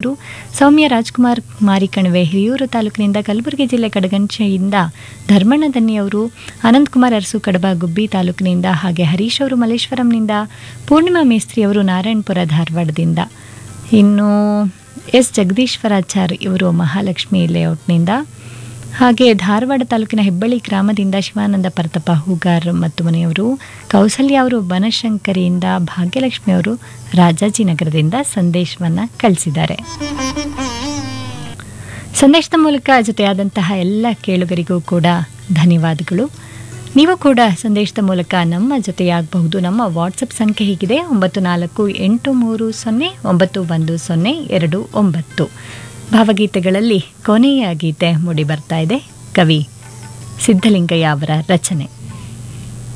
ಅವರು ಸೌಮ್ಯ ರಾಜ್ಕುಮಾರ್ ಮಾರಿಕಣಿವೆ ಹಿರಿಯೂರು ತಾಲೂಕಿನಿಂದ ಕಲಬುರಗಿ ಜಿಲ್ಲೆ ಕಡಗಂಚೆಯಿಂದ ಧರ್ಮಣ್ಣ ದನ್ನಿಯವರು ಅನಂತಕುಮಾರ್ ಅರಸು ಕಡಬ ಗುಬ್ಬಿ ತಾಲೂಕಿನಿಂದ ಹಾಗೆ ಹರೀಶ್ ಅವರು ಮಲ್ಲೇಶ್ವರಂನಿಂದ ಪೂರ್ಣಿಮಾ ಮೇಸ್ತ್ರಿ ಅವರು ನಾರಾಯಣಪುರ ಧಾರವಾಡದಿಂದ ಇನ್ನು ಎಸ್ ಜಗದೀಶ್ವರಾಚಾರ್ ಇವರು ಮಹಾಲಕ್ಷ್ಮಿ ಲೇಔಟ್ನಿಂದ ಹಾಗೆ ಧಾರವಾಡ ತಾಲೂಕಿನ ಹೆಬ್ಬಳ್ಳಿ ಗ್ರಾಮದಿಂದ ಶಿವಾನಂದ ಪರ್ತಪ ಹೂಗಾರ್ ಮತ್ತು ಮನೆಯವರು ಕೌಸಲ್ಯ ಅವರು ಬನಶಂಕರಿಯಿಂದ ಭಾಗ್ಯಲಕ್ಷ್ಮಿ ಅವರು ರಾಜಾಜಿನಗರದಿಂದ ಸಂದೇಶವನ್ನು ಕಳಿಸಿದ್ದಾರೆ ಸಂದೇಶದ ಮೂಲಕ ಜೊತೆಯಾದಂತಹ ಎಲ್ಲ ಕೇಳುಗರಿಗೂ ಕೂಡ ಧನ್ಯವಾದಗಳು ನೀವು ಕೂಡ ಸಂದೇಶದ ಮೂಲಕ ನಮ್ಮ ಜೊತೆಯಾಗಬಹುದು ನಮ್ಮ ವಾಟ್ಸಪ್ ಸಂಖ್ಯೆ ಹೀಗಿದೆ ಒಂಬತ್ತು ನಾಲ್ಕು ಎಂಟು ಮೂರು ಸೊನ್ನೆ ಒಂಬತ್ತು ಒಂದು ಸೊನ್ನೆ ಎರಡು ಒಂಬತ್ತು ಭಾವಗೀತೆಗಳಲ್ಲಿ ಕೊನೆಯ ಗೀತೆ ಮೂಡಿ ಬರ್ತಾ ಇದೆ ಕವಿ ಸಿದ್ಧಲಿಂಗಯ್ಯ ಅವರ ರಚನೆ